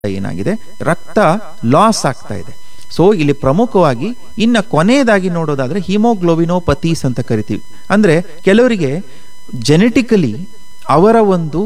ಏನಾಗಿದೆ ರಕ್ತ ಲಾಸ್ ಆಗ್ತಾ ಇದೆ ಸೊ ಇಲ್ಲಿ ಪ್ರಮುಖವಾಗಿ ಇನ್ನ ಕೊನೆಯದಾಗಿ ನೋಡೋದಾದ್ರೆ ಹಿಮೋಗ್ಲೋಬಿನೋಪತೀಸ್ ಅಂತ ಕರಿತೀವಿ ಅಂದ್ರೆ ಕೆಲವರಿಗೆ ಜೆನೆಟಿಕಲಿ ಅವರ ಒಂದು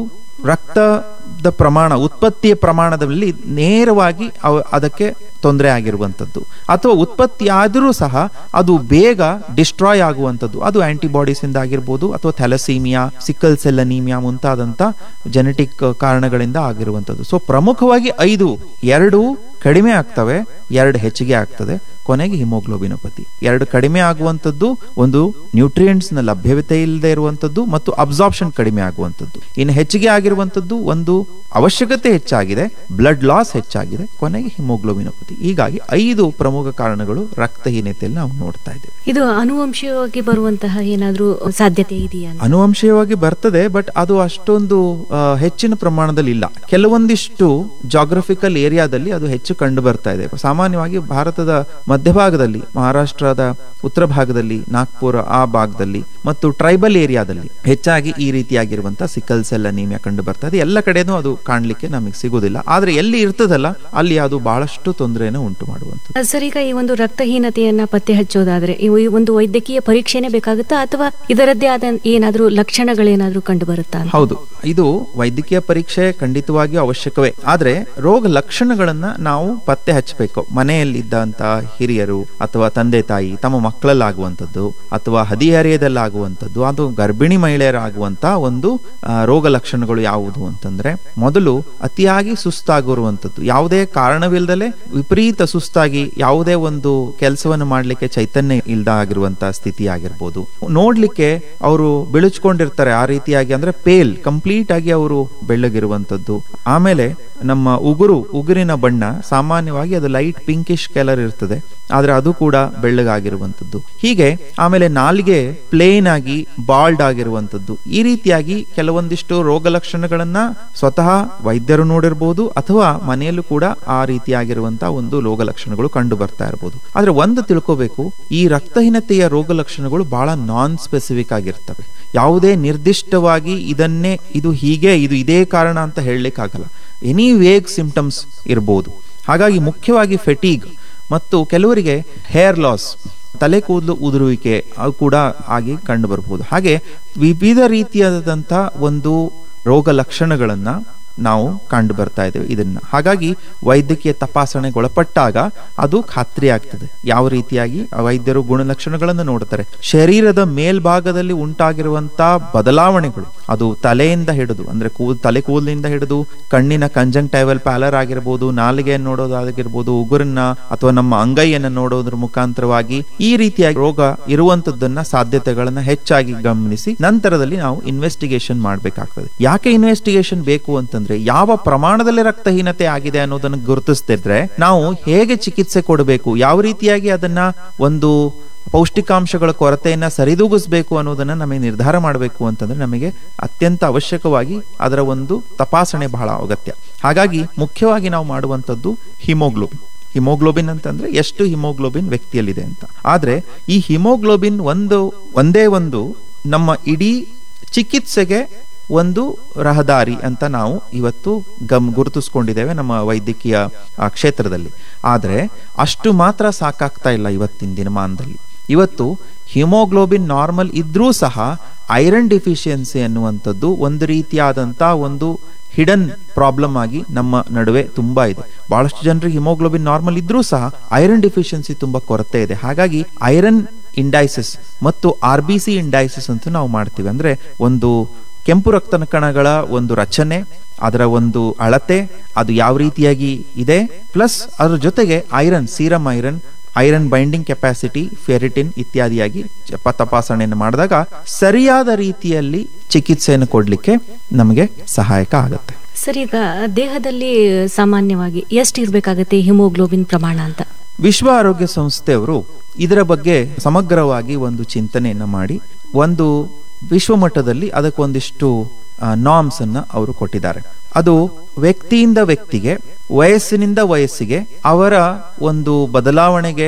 ರಕ್ತದ ಪ್ರಮಾಣ ಉತ್ಪತ್ತಿಯ ಪ್ರಮಾಣದಲ್ಲಿ ನೇರವಾಗಿ ಅವ ಅದಕ್ಕೆ ತೊಂದರೆ ಆಗಿರುವಂಥದ್ದು ಅಥವಾ ಉತ್ಪತ್ತಿ ಆದರೂ ಸಹ ಅದು ಬೇಗ ಡಿಸ್ಟ್ರಾಯ್ ಆಗುವಂಥದ್ದು ಅದು ಆಂಟಿಬಾಡೀಸ್ ಇಂದ ಆಗಿರ್ಬೋದು ಅಥವಾ ಥೆಲಸೀಮಿಯಾ ಸಿಕ್ಕಲ್ ಸೆಲ್ ಅನೀಮಿಯಾ ಮುಂತಾದಂಥ ಜೆನೆಟಿಕ್ ಕಾರಣಗಳಿಂದ ಆಗಿರುವಂಥದ್ದು ಸೊ ಪ್ರಮುಖವಾಗಿ ಐದು ಎರಡು ಕಡಿಮೆ ಆಗ್ತವೆ ಎರಡು ಹೆಚ್ಚಿಗೆ ಆಗ್ತದೆ ಕೊನೆಗೆ ಹಿಮೋಗ್ಲೋಬಿನೋಪತಿ ಎರಡು ಕಡಿಮೆ ಆಗುವಂಥದ್ದು ಒಂದು ನ್ಯೂಟ್ರಿಯೆಂಟ್ಸ್ ನ ಲಭ್ಯತೆ ಇಲ್ಲದೆ ಇರುವಂಥದ್ದು ಮತ್ತು ಅಬ್ಸಾರ್ಪ್ಷನ್ ಕಡಿಮೆ ಆಗುವಂಥದ್ದು ಇನ್ನು ಹೆಚ್ಚಿಗೆ ಆಗಿರುವಂಥದ್ದು ಒಂದು ಅವಶ್ಯಕತೆ ಹೆಚ್ಚಾಗಿದೆ ಬ್ಲಡ್ ಲಾಸ್ ಹೆಚ್ಚಾಗಿದೆ ಕೊನೆಗೆ ಹಿಮೋಗ್ಲೋಬಿನೋಪತಿ ಹೀಗಾಗಿ ಐದು ಪ್ರಮುಖ ಕಾರಣಗಳು ರಕ್ತಹೀನತೆಯಲ್ಲಿ ನಾವು ನೋಡ್ತಾ ಇದ್ದೇವೆ ಇದು ಅನುವಂಶೀಯವಾಗಿ ಬರುವಂತಹ ಏನಾದ್ರೂ ಸಾಧ್ಯತೆ ಇದೆಯಾ ಅಂತ? ಅನುವಂಶೀಯವಾಗಿ ಬರ್ತದೆ ಬಟ್ ಅದು ಅಷ್ಟೊಂದು ಆ, ಹೆಚ್ಚಿನ ಪ್ರಮಾಣದಲ್ಲಿ ಇಲ್ಲ ಕೆಲವೊಂದಿಷ್ಟು ಜಾಗ್ರಫಿಕಲ್ ಏರಿಯಾದಲ್ಲಿ ಅದು ಹೆಚ್ಚು ಕಂಡು ಬರ್ತಾ ಇದೆ ಸಾಮಾನ್ಯವಾಗಿ ಭಾರತದ ಮಧ್ಯಭಾಗದಲ್ಲಿ ಮಹಾರಾಷ್ಟ್ರದ ಉತ್ತರ ಭಾಗದಲ್ಲಿ ನಾಗ್ಪುರ ಆ ಭಾಗದಲ್ಲಿ ಮತ್ತು ಟ್ರೈಬಲ್ ಏರಿಯಾದಲ್ಲಿ ಹೆಚ್ಚಾಗಿ ಈ ರೀತಿಯಾಗಿರುವಂತಹ ಸಿಕಲ್ ಸೆಲ್ ಅನೀಮಿಯಾ ಕಂಡು ಬರ್ತಾ ಇದೆ ಎಲ್ಲ ಕಡೆನೂ ಅದು ಕಾಣ್ಲಿಕ್ಕೆ ನಮಗೆ ಸಿಗುವುದಿಲ್ಲ ಆದ್ರೆ ಎಲ್ಲಿ ಇರ್ತದಲ್ಲ ಅಲ್ಲಿ ಅದು ಬಹಳಷ್ಟು ತೊಂದರೆಯನ್ನು ಉಂಟು ಮಾಡುವಂಥದ್ದು ಸರ್ ಈಗ ಈ ಒಂದು ರಕ್ತಹೀನತೆಯನ್ನ ಪತ್ತೆ ಹಚ್ಚೋದಾದ್ರೆ ಇವು ಈ ಒಂದು ವೈದ್ಯಕೀಯ ಪರೀಕ್ಷೆನೇ ಬೇಕಾಗುತ್ತಾ ಅಥವಾ ಇದರದ್ದೇ ಆದ ಏನಾದ್ರೂ ಲಕ್ಷಣಗಳೇನಾದ್ರೂ ಕಂಡು ಬರುತ್ತಾ ಅಂತ? ಹೌದು ಇದು ವೈದ್ಯಕೀಯ ಪರೀಕ್ಷೆ ಖಂಡಿತವಾಗಿಯೂ ಅವಶ್ಯಕವೇ ಆದ್ರೆ ರೋಗ ಲಕ್ಷಣಗಳನ್ನ ನಾವು ಪತ್ತೆ ಹಚ್ಚಬೇಕು ಮನೆಯಲ್ಲಿದ್ದಂತ ಹಿರಿಯರು ಅಥವಾ ತಂದೆ ತಾಯಿ ತಮ್ಮ ಮಕ್ಕಳಲ್ಲಾಗುವಂಥದ್ದು ಅಥವಾ ಹದಿಹರೆಯದಲ್ಲಾಗುವಂಥದ್ದು ಅದು ಗರ್ಭಿಣಿ ಮಹಿಳೆಯರಾಗುವಂತ ಒಂದು ಆ, ರೋಗ ಲಕ್ಷಣಗಳು ಯಾವುದು ಅಂತಂದ್ರೆ ಮೊದಲು ಅತಿಯಾಗಿ ಸುಸ್ತಾಗಿರುವಂಥದ್ದು ಯಾವುದೇ ಕಾರಣವಿಲ್ಲದಲೆ ವಿಪರೀತ ಸುಸ್ತಾಗಿ ಯಾವುದೇ ಒಂದು ಕೆಲಸವನ್ನು ಮಾಡ್ಲಿಕ್ಕೆ ಚೈತನ್ಯ ಇಲ್ದ ಆಗಿರುವಂತಹ ಸ್ಥಿತಿ ಆಗಿರ್ಬೋದು ನೋಡ್ಲಿಕ್ಕೆ ಅವರು ಬಿಳುಚ್ಕೊಂಡಿರ್ತಾರೆ ಆ ರೀತಿಯಾಗಿ ಅಂದ್ರೆ ಪೇಲ್ ಕಂಪ್ಲೀಟ್ ಆಗಿ ಅವರು ಬೆಳ್ಳಗಿರುವಂತದ್ದು ಆಮೇಲೆ ನಮ್ಮ ಉಗುರು ಉಗುರಿನ ಬಣ್ಣ ಸಾಮಾನ್ಯವಾಗಿ ಅದು ಲೈಟ್ ಪಿಂಕಿಶ್ ಕಲರ್ ಇರ್ತದೆ ಆದ್ರೆ ಅದು ಕೂಡ ಬೆಳ್ಳಗಾಗಿರುವಂತದ್ದು ಹೀಗೆ ಆಮೇಲೆ ನಾಲಿಗೆ ಪ್ಲೇನ್ ಆಗಿ ಬಾಲ್ಡ್ ಆಗಿರುವಂತದ್ದು ಈ ರೀತಿಯಾಗಿ ಕೆಲವೊಂದಿಷ್ಟು ರೋಗ ಲಕ್ಷಣಗಳನ್ನ ಸ್ವತಃ ವೈದ್ಯರು ನೋಡಿರ್ಬೋದು ಅಥವಾ ಮನೆಯಲ್ಲೂ ಕೂಡ ಆ ರೀತಿಯಾಗಿರುವಂತಹ ಒಂದು ರೋಗ ಲಕ್ಷಣಗಳು ಕಂಡು ಬರ್ತಾ ಇರಬಹುದು ಆದ್ರೆ ಒಂದು ತಿಳ್ಕೋಬೇಕು ಈ ರಕ್ತಹೀನತೆಯ ರೋಗ ಲಕ್ಷಣಗಳು ಬಹಳ ನಾನ್ ಸ್ಪೆಸಿಫಿಕ್ ಆಗಿರ್ತವೆ ಯಾವುದೇ ನಿರ್ದಿಷ್ಟವಾಗಿ ಇದನ್ನೇ ಇದು ಹೀಗೆ ಇದು ಇದೇ ಕಾರಣ ಅಂತ ಹೇಳಲಿಕ್ಕಾಗಲ್ಲ ಎನಿ ವೇಗ್ ಸಿಂಪ್ಟಮ್ಸ್ ಇರ್ಬೋದು ಹಾಗಾಗಿ ಮುಖ್ಯವಾಗಿ ಫೆಟೀಗ್ ಮತ್ತು ಕೆಲವರಿಗೆ ಹೇರ್ ಲಾಸ್ ತಲೆ ಕೂದಲು ಉದುರುವಿಕೆ ಅದು ಕೂಡ ಆಗಿ ಕಂಡು ಬರ್ಬೋದು ಹಾಗೆ ವಿವಿಧ ರೀತಿಯಾದಂಥ ಒಂದು ರೋಗ ಲಕ್ಷಣಗಳನ್ನ ನಾವು ಕಂಡು ಬರ್ತಾ ಇದ್ದೇವೆ ಇದನ್ನ ಹಾಗಾಗಿ ವೈದ್ಯಕೀಯ ತಪಾಸಣೆಗೆ ಒಳಪಟ್ಟಾಗ ಅದು ಖಾತ್ರಿ ಆಗ್ತದೆ ಯಾವ ರೀತಿಯಾಗಿ ಆ ವೈದ್ಯರು ಗುಣಲಕ್ಷಣಗಳನ್ನು ನೋಡ್ತಾರೆ ಶರೀರದ ಮೇಲ್ಭಾಗದಲ್ಲಿ ಉಂಟಾಗಿರುವಂತಹ ಬದಲಾವಣೆಗಳು ಅದು ತಲೆಯಿಂದ ಹಿಡಿದು ಅಂದ್ರೆ ಕೂದ್ ತಲೆ ಕೂದಲಿಂದ ಹಿಡಿದು ಕಣ್ಣಿನ ಕಂಜಂಕ್ಟೈವಲ್ ಪ್ಯಾಲರ್ ಆಗಿರ್ಬೋದು ನಾಲಿಗೆಯನ್ನು ನೋಡೋದಾಗಿರ್ಬೋದು ಉಗುರನ್ನ ಅಥವಾ ನಮ್ಮ ಅಂಗೈಯನ್ನು ನೋಡೋದ್ರ ಮುಖಾಂತರವಾಗಿ ಈ ರೀತಿಯಾಗಿ ರೋಗ ಇರುವಂತದ್ದನ್ನ ಸಾಧ್ಯತೆಗಳನ್ನ ಹೆಚ್ಚಾಗಿ ಗಮನಿಸಿ ನಂತರದಲ್ಲಿ ನಾವು ಇನ್ವೆಸ್ಟಿಗೇಷನ್ ಮಾಡಬೇಕಾಗ್ತದೆ ಯಾಕೆ ಇನ್ವೆಸ್ಟಿಗೇಷನ್ ಬೇಕು ಅಂತಂದ್ರೆ ಯಾವ ಪ್ರಮಾಣದಲ್ಲಿ ರಕ್ತಹೀನತೆ ಆಗಿದೆ ಅನ್ನೋದನ್ನು ಗುರುತಿಸ್ತಿದ್ರೆ ನಾವು ಹೇಗೆ ಚಿಕಿತ್ಸೆ ಕೊಡಬೇಕು ಯಾವ ರೀತಿಯಾಗಿ ಅದನ್ನ ಒಂದು ಪೌಷ್ಟಿಕಾಂಶಗಳ ಕೊರತೆಯನ್ನ ಸರಿದೂಗಿಸಬೇಕು ಅನ್ನೋದನ್ನ ನಮಗೆ ನಿರ್ಧಾರ ಮಾಡಬೇಕು ಅಂತಂದ್ರೆ ನಮಗೆ ಅತ್ಯಂತ ಅವಶ್ಯಕವಾಗಿ ಅದರ ಒಂದು ತಪಾಸಣೆ ಬಹಳ ಅಗತ್ಯ ಹಾಗಾಗಿ ಮುಖ್ಯವಾಗಿ ನಾವು ಮಾಡುವಂಥದ್ದು ಹಿಮೋಗ್ಲೋಬಿನ್ ಹಿಮೋಗ್ಲೋಬಿನ್ ಅಂತಂದ್ರೆ ಎಷ್ಟು ಹಿಮೋಗ್ಲೋಬಿನ್ ವ್ಯಕ್ತಿಯಲ್ಲಿದೆ ಅಂತ ಆದ್ರೆ ಈ ಹಿಮೋಗ್ಲೋಬಿನ್ ಒಂದು ಒಂದೇ ಒಂದು ನಮ್ಮ ಇಡೀ ಚಿಕಿತ್ಸೆಗೆ ಒಂದು ರಹದಾರಿ ಅಂತ ನಾವು ಇವತ್ತು ಗಮ್ ಗುರುತಿಸ್ಕೊಂಡಿದ್ದೇವೆ ನಮ್ಮ ವೈದ್ಯಕೀಯ ಆ, ಕ್ಷೇತ್ರದಲ್ಲಿ ಆದರೆ ಅಷ್ಟು ಮಾತ್ರ ಸಾಕಾಗ್ತಾ ಇಲ್ಲ ಇವತ್ತಿನ ದಿನಮಾನದಲ್ಲಿ ಇವತ್ತು ಹಿಮೋಗ್ಲೋಬಿನ್ ನಾರ್ಮಲ್ ಇದ್ರೂ ಸಹ ಐರನ್ ಡಿಫಿಷಿಯನ್ಸಿ ಅನ್ನುವಂಥದ್ದು ಒಂದು ರೀತಿಯಾದಂಥ ಒಂದು ಹಿಡನ್ ಪ್ರಾಬ್ಲಮ್ ಆಗಿ ನಮ್ಮ ನಡುವೆ ತುಂಬಾ ಇದೆ ಬಹಳಷ್ಟು ಜನರಿಗೆ ಹಿಮೋಗ್ಲೋಬಿನ್ ನಾರ್ಮಲ್ ಇದ್ರೂ ಸಹ ಐರನ್ ಡಿಫಿಷಿಯನ್ಸಿ ತುಂಬಾ ಕೊರತೆ ಇದೆ ಹಾಗಾಗಿ ಐರನ್ ಇಂಡೈಸಿಸ್ ಮತ್ತು ಆರ್ ಬಿ ಸಿ ಇಂಡೈಸಿಸ್ ಅಂತ ನಾವು ಮಾಡ್ತೀವಿ ಅಂದ್ರೆ ಒಂದು ಕೆಂಪು ರಕ್ತ ಕಣಗಳ ಒಂದು ರಚನೆ ಅದರ ಒಂದು ಅಳತೆ ಅದು ಯಾವ ರೀತಿಯಾಗಿ ಇದೆ ಪ್ಲಸ್ ಅದ್ರ ಜೊತೆಗೆ iron serum iron iron binding capacity ferritin ಇತ್ಯಾದಿಯಾಗಿ ಚಪ ತಪಾಸಣೆಯನ್ನು ಮಾಡಿದಾಗ ಸರಿಯಾದ ರೀತಿಯಲ್ಲಿ ಚಿಕಿತ್ಸೆಯನ್ನು ಕೊಡ್ಲಿಕ್ಕೆ ನಮಗೆ ಸಹಾಯಕ ಆಗುತ್ತೆ ಸರ್ ಈಗ ದೇಹದಲ್ಲಿ ಸಾಮಾನ್ಯವಾಗಿ ಎಷ್ಟು ಇರ್ಬೇಕಾಗತ್ತೆ ಹಿಮೋಗ್ಲೋಬಿನ್ ಪ್ರಮಾಣ ಅಂತ ವಿಶ್ವ ಆರೋಗ್ಯ ಸಂಸ್ಥೆಯವರು ಇದರ ಬಗ್ಗೆ ಸಮಗ್ರವಾಗಿ ಒಂದು ಚಿಂತನೆಯನ್ನ ಮಾಡಿ ಒಂದು ವಿಶ್ವ ಮಟ್ಟದಲ್ಲಿ ಅದಕ್ಕೊಂದಿಷ್ಟು ನಾಮ್ಸ್ ಅನ್ನ ಅವರು ಕೊಟ್ಟಿದ್ದಾರೆ ಅದು ವ್ಯಕ್ತಿಯಿಂದ ವ್ಯಕ್ತಿಗೆ ವಯಸ್ಸಿನಿಂದ ವಯಸ್ಸಿಗೆ ಅವರ ಒಂದು ಬದಲಾವಣೆಗೆ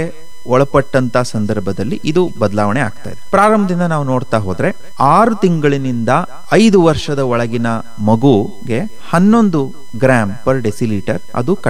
ಒಳಪಟ್ಟಂತ ಸಂದರ್ಭದಲ್ಲಿ ಇದು ಬದಲಾವಣೆ ಆಗ್ತಾ ಇದೆ ಪ್ರಾರಂಭದಿಂದ ನಾವು ನೋಡ್ತಾ ಹೋದ್ರೆ ಆರು ತಿಂಗಳಿನಿಂದ ಐದು ವರ್ಷದ ಒಳಗಿನ ಮಗುಗೆ ಹನ್ನೊಂದು ಗ್ರಾಮ್ ಪರ್ ಡೆಸಿಲೀಟರ್ ಅದು